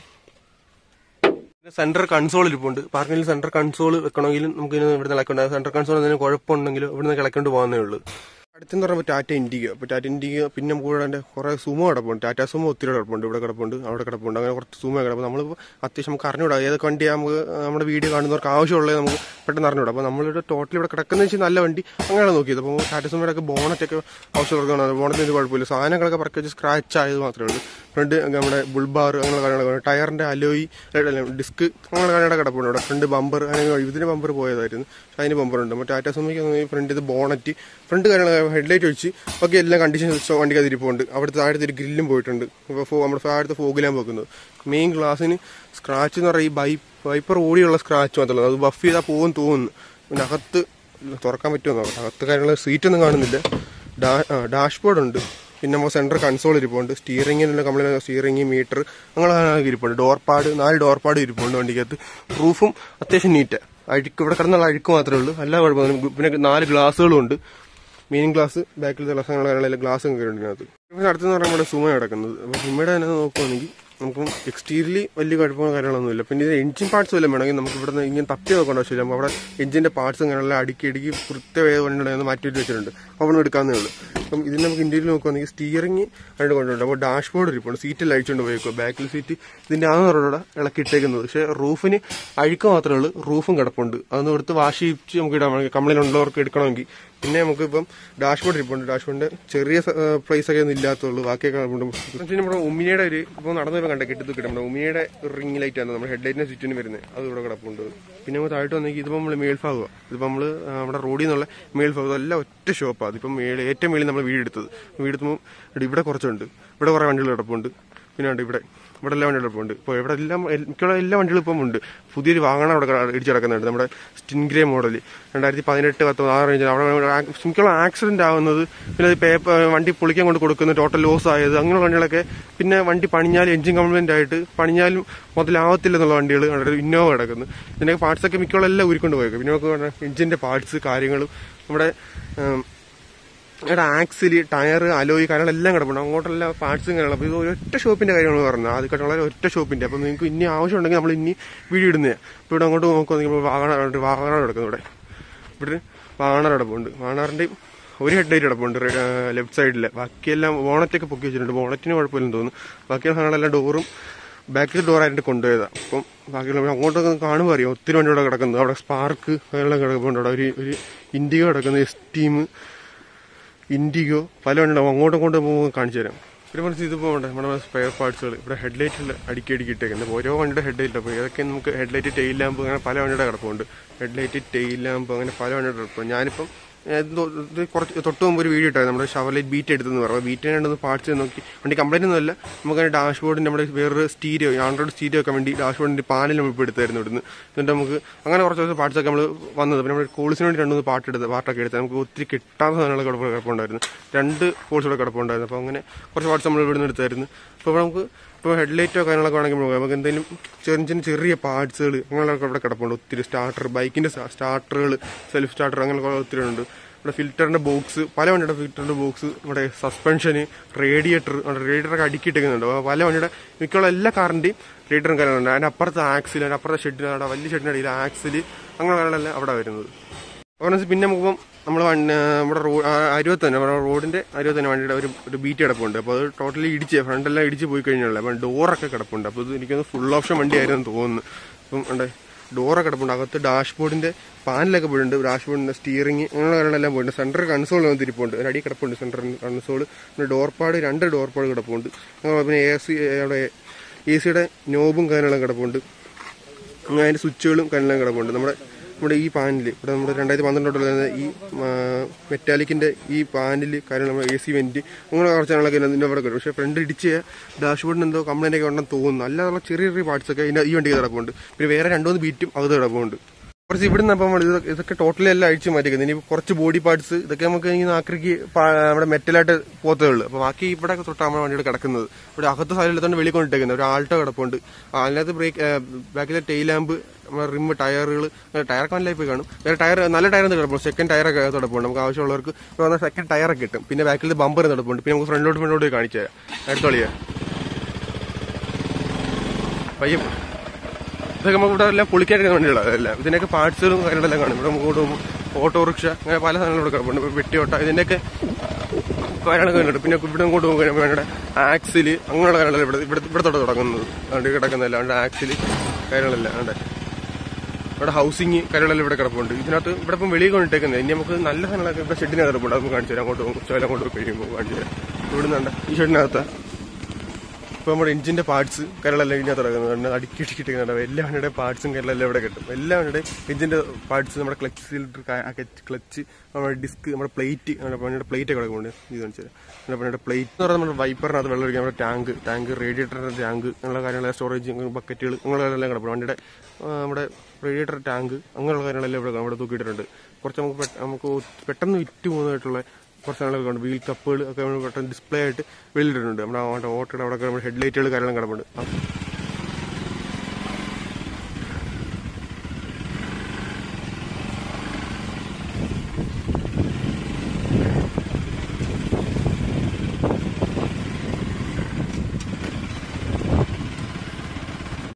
സെന്റർ കൺസോൾ ഇരിപ്പുണ്ട് പാർക്കിംഗിൽ സെന്റർ കൺസോൾ വെക്കണമെങ്കിലും നമുക്ക് ഇതിന് ഇവിടുന്ന് ഇളക്കണ്ട സെന്റർ കൺസോൾ എന്തെങ്കിലും കുഴപ്പമുണ്ടെങ്കിൽ ഇവിടുന്ന് കിളക്കൊണ്ട് പോകുന്നേ ഉള്ളൂ അടുത്തെന്ന് പറയുമ്പോൾ ടാറ്റ ഇൻഡിഗോ അപ്പോൾ ടാറ്റ ഇൻഡിഗോ പിന്നെ നമുക്ക് ഇവിടെ അതിന്റെ കുറേ സുമോ കിടപ്പുണ്ട് ടാറ്റ സുമോ ഒത്തിരി കിടപ്പുണ്ട് ഇവിടെ കിടപ്പുണ്ട് അവിടെ കിടപ്പുണ്ട് അങ്ങനെ കുറച്ച് സുമോ കിടപ്പുണ്ട് നമ്മളിപ്പോൾ അത്യാവശ്യം നമുക്ക് അറിഞ്ഞൂടാ ഏതൊക്കെ വണ്ടി നമുക്ക് നമ്മുടെ വീഡിയോ കാണുന്നവർക്ക് ആവശ്യമുള്ളത് നമുക്ക് പെട്ടെന്ന് അറിഞ്ഞൂടാ അപ്പോൾ നമ്മളിവിടെ ടോട്ടൽ ഇവിടെ കിടക്കുന്ന വെച്ചാൽ നല്ല വണ്ടി അങ്ങനെയാണ് നോക്കിയത് അപ്പോൾ ടാറ്റ സുമയുടെ ഒക്കെ ബോണറ്റൊക്കെ ആവശ്യമുള്ളവർക്കാണ് ബോണറ്റിന് ഒരു കുഴപ്പമില്ല സാധനങ്ങളൊക്കെ പറക്കി സ്ക്രാച്ച് ആയത് മാത്രമേ ഉള്ളൂ ഫ്രണ്ട് നമ്മുടെ ബുൾബാർ അങ്ങനെയുള്ള കാര്യങ്ങളൊക്കെ ടയറിന്റെ അലോയി ഡിസ്ക് അങ്ങനെയുള്ള കാര്യങ്ങളൊക്കെ കിടപ്പുണ്ട് ഇവിടെ ഫ്രണ്ട് ബമ്പർ അങ്ങനെ ഇതിന് ബമ്പർ പോയതായിരുന്നു പക്ഷേ അതിന് ബമ്പർ ഉണ്ട് അപ്പോൾ ടാറ്റ സുമിക്ക് ഫ്രണ്ട് ഇത് ബോണറ്റ് ഫ്രണ്ട് കാര്യങ്ങൾ ഹെഡ്ലൈറ്റ് ഒഴിച്ച് ബാക്കി എല്ലാ കണ്ടീഷൻ വണ്ടിക്ക് അതിരിപ്പുണ്ട് അവിടുത്തെ താഴത്തെ ഒരു ഗ്രില്ലും പോയിട്ടുണ്ട് അപ്പോൾ ഫോ നമ്മുടെ താഴത്തെ ഫോഗിലാൻ വെക്കുന്നത് മെയിൻ ഗ്ലാസ്സിന് സ്ക്രാച്ച് എന്ന് പറയുക ഈ ബൈ വൈപ്പർ ഓടിയുള്ള സ്ക്രാച്ച് മാത്രമല്ല അത് ബഫ് ചെയ്താൽ പോകും തോന്നുന്നു പിന്നെ അകത്ത് തുറക്കാൻ പറ്റുമോ നോക്കാം അകത്ത് കാര്യങ്ങൾ സീറ്റൊന്നും കാണുന്നില്ല ഡാ ഡാഷ്ബോർഡ് ഉണ്ട് പിന്നെ നമ്മൾ സെൻട്രൽ കൺസോൾ ഇരിപ്പുണ്ട് സ്റ്റിയറിംഗിനുള്ള കംപ്ലൈൻറ്റ് സ്റ്റിയറിംഗ് മീറ്റർ അങ്ങനെ ഇരിപ്പുണ്ട് ഡോർ പാഡ് നാല് ഡോർ പാഡ് ഇരിപ്പുണ്ട് വണ്ടിക്കകത്ത് റൂഫും അത്യാവശ്യം നീറ്റ് അഴുക്ക് ഇവിടെ കിടന്നുള്ള അഴുക്ക് മാത്രമേ ഉള്ളൂ എല്ലാ കുഴപ്പമൊന്നും പിന്നെ നാല് ഗ്ലാസ്സുകളും ഉണ്ട് മെയിൻ ഗ്ലാസ് ബാക്കിലത്തെ ഗ്ലാസ് അങ്ങനെയുള്ള ഗ്ലാസ് ഒക്കെ ഉണ്ട് ഇതിനകത്ത് പിന്നെ അടുത്തെന്ന് പറയുമ്പോൾ നമ്മുടെ സുമ കിടക്കുന്നത് അപ്പോൾ സുമയുടെ തന്നെ നോക്കുവാണെങ്കിൽ നമുക്ക് എക്സ്റ്റീരിയലി വലിയ കുഴപ്പമോ കാര്യങ്ങളൊന്നുമില്ല പിന്നെ ഇത് എഞ്ചിൻ പാർട്സ് വല്ലതും വേണമെങ്കിൽ നമുക്ക് ഇവിടെ നിന്ന് ഇങ്ങനെ തപ്പി നോക്കേണ്ട ആവശ്യമില്ല അപ്പോൾ അവിടെ എഞ്ചിന്റെ പാർട്സ് അങ്ങനെയുള്ള അടുക്കി അടുക്കി കൃത്യമായ വണ്ടിയുണ്ടെന്ന് മാറ്റി വെച്ച് വെച്ചിട്ടുണ്ട് അവിടെ നിന്ന് എടുക്കാവുന്നേ ഉള്ളൂ അപ്പം ഇതിന് നമുക്ക് ഇന്ത്യയിൽ നോക്കുവാണെങ്കിൽ സ്റ്റിയറിംഗ് ആയിട്ട് കൊണ്ടുണ്ട് അപ്പോൾ ഡാഷ്ബോർഡ് ഇരിപ്പുണ്ട് സീറ്റിൽ അഴിച്ചുകൊണ്ട് പോയേക്കുക ബാക്കിൽ സീറ്റ് ഇതിന്റെ ആ നിറയുടെ ഇളക്കിയിട്ടേക്കുന്നത് പക്ഷേ റൂഫിന് അഴുക്ക് മാത്രമേ ഉള്ളൂ റൂഫും കിടപ്പുണ്ട് അതൊന്ന് എടുത്ത് വാഷ് ചെയ്യിച്ച് നമുക്ക് ഇടാം കംപ്ലൈന്റ് ഉള്ളവർക്ക് എടുക്കണമെങ്കിൽ പിന്നെ നമുക്ക് ഇപ്പം ഡാഷ്ബോർഡ് ഇരിപ്പുണ്ട് ഡാഷ്ബോർഡിന്റെ ചെറിയ പ്രൈസ് ഒക്കെ ഒന്നും ഇല്ലാത്തുള്ളൂ ബാക്കിയൊക്കെ ഉണ്ട് പക്ഷേ നമ്മുടെ ഉമിനിയുടെ ഒരു ഇപ്പോൾ നടന്നു കണ്ട കെട്ടിത്ത് കിട്ടും നമ്മുടെ ഉമിനിയുടെ റിംഗ് ലൈറ്റ് ആണ് നമ്മുടെ ഹെഡ്ലൈറ്റിന് ചുറ്റിന് വരുന്നത് അത് ഇവിടെ കിടപ്പുണ്ട് പിന്നെ നമുക്ക് താഴോട്ട് വന്നെങ്കിൽ ഇതിപ്പോൾ നമ്മൾ മേൽഭാഗമാണ് ഇതിപ്പോൾ നമ്മൾ നമ്മുടെ റോഡിൽ നിന്നുള്ള മേൽഭാഗം എല്ലാം ഒറ്റ ഷോപ്പാണ് അതിപ്പം മേളിൽ ഏറ്റവും മേളിൽ നമ്മൾ വീടെടുത്തത് വീടെടുത്തുമ്പോൾ ഇവിടെ കുറച്ചുണ്ട് ഇവിടെ കുറേ വണ്ടികൾ കിടപ്പുണ്ട് പിന്നെ ഉണ്ട് ഇവിടെ ഇവിടെ എല്ലാ വണ്ടികളും ഇപ്പോൾ ഉണ്ട് ഇപ്പോൾ ഇവിടെ എല്ലാം എൽ- മിക്കുള്ള എല്ലാ വണ്ടികളും ഇപ്പം ഉണ്ട് പുതിയൊരു വാഹനം അവിടെ കിട- ഇടിച്ച് കിടക്കുന്നുണ്ട് നമ്മുടെ സ്റ്റിൻഗ്രേ മോഡൽ രണ്ടായിരത്തി പതിനെട്ട് പത്ത് ആ റേഞ്ചിൽ അവിടെ ആ- മിക്കുള്ള ആക്സിഡന്റ് ആവുന്നത് പിന്നെ അത് പേപ്പർ വണ്ടി പൊളിക്കാൻ കൊണ്ട് കൊടുക്കുന്നത് ടോട്ടൽ ലോസ് ആയത് അങ്ങനെയുള്ള വണ്ടികളൊക്കെ പിന്നെ വണ്ടി പണിഞ്ഞാൽ എഞ്ചിൻ കംപ്ലൈന്റ് ആയിട്ട് പണിഞ്ഞാലും മുതലാവത്തില്ല എന്നുള്ള വണ്ടികൾ അവിടെ ഇന്നോവ കിടക്കുന്നു ഇതിന്റെ പാർട്സ് ഒക്കെ മിക്കുള്ള എല്ലാം ഉരുക്കൊണ്ട് പോയേക്കും പിന്നെ നമുക്ക് എഞ്ചിന്റെ പാർട്സ് കാര്യങ്ങളും നമ്മുടെ ഉം, ഇവിടെ ആക്സിൽ ടയർ അലോയി കാര്യങ്ങളെല്ലാം കിടപ്പുണ്ട് അങ്ങോട്ടെല്ലാം പാർട്സും കാര്യങ്ങളും അപ്പോൾ ഇത് ഒരൊറ്റ ഷോപ്പിന്റെ കാര്യമാണ് പറഞ്ഞത് ആദ്യമായിട്ട് വളരെ ഒറ്റ ഷോപ്പിന്റെ അപ്പോൾ നിങ്ങൾക്ക് ഇനി ആവശ്യമുണ്ടെങ്കിൽ നമ്മൾ ഇനി വീഡിയോ ഇടുന്നത് അപ്പോൾ ഇവിടെ അങ്ങോട്ട് നോക്കുവാണെങ്കിൽ ഇപ്പോൾ വാഗണ വാഗണ കിടക്കുന്നു ഇവിടെ ഇവിടെ വാഗണർ കിടപ്പുണ്ട് വാഗണറിന്റെയും ഒരു ഹെഡ് ലൈറ്റ് കിടപ്പുണ്ട് ലെഫ്റ്റ് സൈഡിൽ ബാക്കിയെല്ലാം ബോണറ്റൊക്കെ പൊക്കി വെച്ചിട്ടുണ്ട് ബോണറ്റിന് കുഴപ്പമില്ലെന്ന് തോന്നുന്നു ബാക്കിയുള്ള സാധനങ്ങളെല്ലാം ഡോറും ബാക്കിൽ ഡോറായിട്ട് കൊണ്ടുപോയതാണ് അപ്പം ബാക്കിയുള്ള അങ്ങോട്ടൊക്കെ കാണുമ്പോൾ അറിയാം ഒത്തിരി വണ്ടി ഇവിടെ കിടക്കുന്നു അവിടെ സ്പാർക്ക് അങ്ങനെയുള്ള കിടപ്പുണ്ട് അവിടെ ഒരു ഒരു ഇൻഡിഗോ കിടക്കുന്നു എസ് ടീം ഇൻഡിഗോ പല വണ്ടികളും അങ്ങോട്ടും ഇങ്ങോട്ടും പോകുമ്പോൾ കാണിച്ചു തരാം പിന്നെ മനസ്സിൽ ഇത് പോകണ്ട നമ്മുടെ സ്പെയർ പാർട്സുകൾ ഇവിടെ ഹെഡ്ലൈറ്റിൽ അടുക്കി അടുക്കി ഇട്ടേക്കുന്നത് ഓരോ വണ്ടിയുടെ ഹെഡ്ലൈറ്റ് അപ്പോൾ ഏതൊക്കെ നമുക്ക് ഹെഡ്ലൈറ്റ് ടെയിൽ ലാമ്പ് അങ്ങനെ പല വണ്ടിയുടെ കിടപ്പുണ്ട് ഹെഡ്ലൈറ്റ് ടെയിൽ ലാമ്പ് അങ്ങനെ പല വണ്ടിയുടെ കിടപ്പുണ്ട് ഞാനിപ്പം ഇത് തൊ- ഇത് കുറച്ച് തൊട്ട് മുമ്പ് ഒരു വീഡിയോ ഇട്ടായിരുന്നു നമ്മുടെ ഷവർലൈറ്റ് ബീറ്റ് എടുത്തെന്ന് പറഞ്ഞു ബീറ്റിനെ പാർട്സ് നോക്കി വണ്ടി കംപ്ലൈന്റ് ഒന്നുമല്ല നമുക്ക് ഡാഷ്ബോർഡിന്റെ നമ്മുടെ വേറൊരു സ്റ്റീരിയോ ആൻഡ്രോയിഡ് സ്റ്റീരിയോ ഒക്കെ വേണ്ടി ഡാഷ്ബോർഡിന്റെ പാനൽ നമ്മൾ ഇപ്പോൾ എടുത്തായിരുന്നു ഇവിടുന്ന് എന്നിട്ട് നമുക്ക് അങ്ങനെ കുറച്ച് ദിവസം പാർട്സ് ഒക്കെ നമ്മൾ വന്നത് പിന്നെ നമ്മുടെ കോൾസിന് വേണ്ടി രണ്ടു മൂന്ന് പാട്ട് എടുത്ത് പാട്ടൊക്കെ എടുത്ത് നമുക്ക് ഒത്തിരി കിട്ടാത്ത സാധനങ്ങളൊക്കെ കിടപ്പ് കിടപ്പുണ്ടായിരുന്നു രണ്ട് കോൾസ് ഇവിടെ കിടപ്പുണ്ടായിരുന്നു അപ്പോൾ അങ്ങനെ കുറച്ച് പാർട്സ് നമ്മൾ ഇവിടുന്ന് എടുത്തായിരുന്നു അപ്പോൾ ഇവിടെ നമുക്ക് ഇപ്പോൾ ഹെഡ്ലൈറ്റോ കാര്യങ്ങളൊക്കെ വേണമെങ്കിൽ നമുക്ക് എന്തെങ്കിലും ചെറിയ ചെറിയ ചെറിയ പാർട്സുകൾ അങ്ങനെയൊക്കെ ഇവിടെ കിടപ്പുണ്ട് ഒത്തിരി സ്റ്റാർട്ടർ ബൈക്കിന്റെ സ്റ്റാർട്ടറുകൾ സെൽഫ് സ്റ്റാർട്ടർ അങ്ങനെയൊക്കെ ഒത്തിരി ഉണ്ട് ഇവിടെ ഫിൽറ്ററിന്റെ ബോക്സ് പല വണ്ടിയുടെ ഫിൽറ്ററിന്റെ ബോക്സ് നമ്മുടെ സസ്പെൻഷന് റേഡിയേറ്റർ നമ്മുടെ റേഡിയേറ്ററൊക്കെ അടുക്കിയിട്ടേക്കുന്നുണ്ട് അപ്പോൾ പല വണ്ടിയുടെ മിക്കുള്ള എല്ലാ കാറിന്റെയും റേഡിയേറ്ററും കാര്യങ്ങളുണ്ട് അതിന്റെ അപ്പുറത്തെ ആക്സിൽ അതിന്റെ അപ്പുറത്തെ ഷെഡിന് അവിടെ വലിയ ഷെഡിന്റെ അടിയിൽ ആക്സിൽ അങ്ങനെ കാര്യങ്ങളെല്ലാം അവിടെ വരുന്നത് അപ്പോൾ പിന്നെ നമുക്കിപ്പം നമ്മൾ നമ്മുടെ റോ അരുവത്ത് തന്നെ നമ്മുടെ റോഡിന്റെ അരുവത്ത് തന്നെ വണ്ടിയുടെ ഒരു ഒരു ബീറ്റ് കിടപ്പുണ്ട് അപ്പോൾ അത് ടോട്ടലി ഇടിച്ച് ഫ്രണ്ടെല്ലാം ഇടിച്ച് പോയി കഴിഞ്ഞുള്ള അപ്പം ഡോറൊക്കെ കിടപ്പുണ്ട് അപ്പോൾ ഇത് എനിക്കൊന്ന് ഫുൾ ഓപ്ഷൻ വണ്ടി ആയിരുന്നു തോന്നുന്നു അപ്പം ഉണ്ട് ഡോറൊക്കെ കിടപ്പുണ്ട് അകത്ത് ഡാഷ്ബോർഡിന്റെ പാനലൊക്കെ പോയിട്ടുണ്ട് ഡാഷ്ബോർഡിന്റെ സ്റ്റിയറിംഗ് അങ്ങനെ കാര്യങ്ങളെല്ലാം പോയിട്ടുണ്ട് സെൻട്രൽ കൺസോൾ വന്ന് തിരിപ്പുണ്ട് ഒരു അടി കിടപ്പുണ്ട് സെൻട്രൽ കൺസോൾ പിന്നെ ഡോർപാട് രണ്ട് ഡോർപാട് കിടപ്പുണ്ട് അങ്ങനെ പിന്നെ എ സി അവിടെ എ സിയുടെ നോബും കാര്യങ്ങളും കിടപ്പുണ്ട് അങ്ങനെ അതിന്റെ സ്വിച്ചുകളും കാര്യങ്ങളും കിടപ്പുണ്ട് നമ്മുടെ നമ്മുടെ ഈ പാനൽ ഇവിടെ നമ്മുടെ രണ്ടായിരത്തി പന്ത്രണ്ടോട്ടുള്ള ഈ മെറ്റാലിക്കിന്റെ ഈ പാനൽ കാര്യം നമ്മുടെ എ സി വെന്റ് അങ്ങനെ കുറച്ച് സാധനങ്ങളൊക്കെ ഇതിന്റെ ഇവിടെ കിട്ടും പക്ഷേ ഫ്രണ്ട് ഇടിച്ച് ഡാഷ്ബോർഡിന് എന്തോ കംപ്ലൈന്റ് ഒക്കെ ഉണ്ടെന്ന് തോന്നുന്നു അല്ലാതെ ചെറിയ ചെറിയ പാർട്സ് ഒക്കെ ഇതിന്റെ ഈ വണ്ടിക്ക് കിടപ്പുണ്ട് പിന്നെ വേറെ രണ്ടുമൂന്ന് ബീറ്റും അത് കിടപ്പുണ്ട് കുറച്ച് ഇവിടുന്ന് അപ്പം നമ്മൾ ഇത് ഇതൊക്കെ ടോട്ടലി എല്ലാം അഴിച്ചു മാറ്റിക്കുന്നത് ഇനി കുറച്ച് ബോഡി പാർട്സ് ഇതൊക്കെ നമുക്ക് ഈ നാക്രിക്ക് പാ- നമ്മുടെ മെറ്റലായിട്ട് പോത്തേ ഉള്ളൂ അപ്പൊ ബാക്കി ഇവിടെ തൊട്ടാണ് നമ്മുടെ വണ്ടിയുടെ കിടക്കുന്നത് ഇവിടെ അകത്ത് സൈഡിലെത്തോണ്ട് വെളിയിൽ കൊണ്ടിട്ടേക്കുന്നത് ഒരു ആൾട്ടോ കിടപ്പുണ്ട് ആ, അതിനകത്ത് ബ്രേക്ക് ബാക്കിലെ ടെയിൽ ലാമ്പ് നമ്മുടെ റിം ടയറുകൾ ടയറൊക്കെ നല്ല പോയി കാണും വേറെ ടയർ നല്ല ടയർ കിടപ്പുണ്ട് സെക്കൻഡ് ടയറൊക്കെ കിടപ്പുണ്ട് നമുക്ക് ആവശ്യമുള്ളവർക്ക് ഇപ്പോൾ വന്ന സെക്കൻഡ് ടയറൊക്കെ കിട്ടും പിന്നെ ബാക്കിൽ ബമ്പർ കിടപ്പുണ്ട് പിന്നെ നമുക്ക് ഫ്രണ്ടിലോട്ട് ഫ്രണ്ടിലോട്ട് കാണിച്ചു തരാം അടുത്തോളിയാ പയ്യെ ഇതൊക്കെ നമുക്ക് ഇവിടെ എല്ലാം പൊളിക്കാനൊക്കെ വേണ്ടിയുള്ളത് എല്ലാം ഇതിനൊക്കെ പാർട്സുകളും കാര്യങ്ങളെല്ലാം കാണും ഇവിടെ നമുക്ക് കൊണ്ടുപോകും ഓട്ടോറിക്ഷ അങ്ങനെ പല സാധനങ്ങളും ഇവിടെ കിടപ്പുണ്ട് ഇപ്പൊ വെട്ടിയോട്ട ഇതിന്റെയൊക്കെ കാര്യങ്ങളൊക്കെ കണ്ടിട്ട് പിന്നെ ഇവിടെ കൊണ്ട് പോകുമ്പോൾ വേണ്ട ആക്സില് അങ്ങനെയുള്ള കാര്യങ്ങളെല്ലാം ഇവിടെ ഇവിടെ ഇവിടെ തൊട്ട് തുടങ്ങുന്നത് അതുകൊണ്ട് കിടക്കുന്നതല്ല അതുകൊണ്ട് ആക്സില് കാര്യങ്ങളെല്ലാം ഉണ്ട് ഇവിടെ ഹൗസിങ് കാര്യങ്ങളെല്ലാം ഇവിടെ കിടപ്പുണ്ട് ഇതിനകത്ത് ഇവിടെ ഇപ്പം വെളിയിൽ കൊണ്ടിട്ടേക്കുന്നത് ഇനി നമുക്ക് നല്ല സാധനങ്ങളൊക്കെ ഇവിടെ ഷെഡിനകത്ത് കിടപ്പുണ്ട് അത് നമുക്ക് കാണിച്ചു തരാം അങ്ങോട്ട് പോകും ചോല അങ്ങോട്ട് പോയി കഴിയുമ്പോൾ കാണിച്ചു തരാം ഇവിടെ നിന്നുണ്ട് ഈ ഷെഡിനകത്ത് ഇപ്പോൾ നമ്മുടെ എഞ്ചിന്റെ പാർട്സ് കാര്യങ്ങളെല്ലാം ഇതിനകത്ത് കിടക്കുന്നുണ്ട് അടുക്കി ഇടിക്കിട്ടുണ്ട് എല്ലാ വണ്ടിയുടെ പാർട്സും കാര്യങ്ങളെല്ലാം ഇവിടെ കിട്ടും എല്ലാ വണ്ടിയുടെ എഞ്ചിന്റെ പാർട്സ് നമ്മുടെ ക്ലച്ച് സിലിണ്ടർ ക്ലച്ച് നമ്മുടെ ഡിസ്ക് നമ്മുടെ പ്ലേറ്റ് നമ്മുടെ വണ്ടിയുടെ പ്ലേറ്റ് ഒക്കെ കിടക്കുന്നുണ്ട് ഇത് കാണിച്ചു തരാം നമ്മുടെ വണ്ടിയുടെ പ്ലേറ്റ് എന്ന് പറയുന്നത് നമ്മുടെ വൈപ്പറിനകത്ത് വെള്ളം ഒഴിക്കാൻ നമ്മുടെ ടാങ്ക് ടാങ്ക് റേഡിയേറ്ററിന്റെ ടാങ്ക് അങ്ങനെയുള്ള കാര്യങ്ങളെല്ലാം സ്റ്റോറേജ് ബക്കറ്റുകൾ അങ്ങനെയുള്ള കിടപ്പുണ്ട് വണ്ടിയുടെ ആ, നമ്മുടെ റേഡിയേറ്റർ ടാങ്ക് അങ്ങനെയുള്ള കാര്യങ്ങളെല്ലാം ഇവിടെ ഇവിടെ തൂക്കിയിട്ടുണ്ട് കുറച്ച് നമുക്ക് പെ- നമുക്ക് പെട്ടെന്ന് വിറ്റ് പോകുന്നതായിട്ടുള്ള കുറച്ച് സാധനങ്ങളൊക്കെ ഉണ്ട് വീൽ കപ്പുകൾ ഒക്കെ നമ്മൾ പെട്ടെന്ന് ഡിസ്പ്ലേ ആയിട്ട് വെളിയിട്ടിട്ടുണ്ട് നമ്മുടെ ഓട്ടോയുടെ അവിടെ നമ്മുടെ ഹെഡ്ലൈറ്റുകൾ കാര്യങ്ങളും കിടപ്പുണ്ട്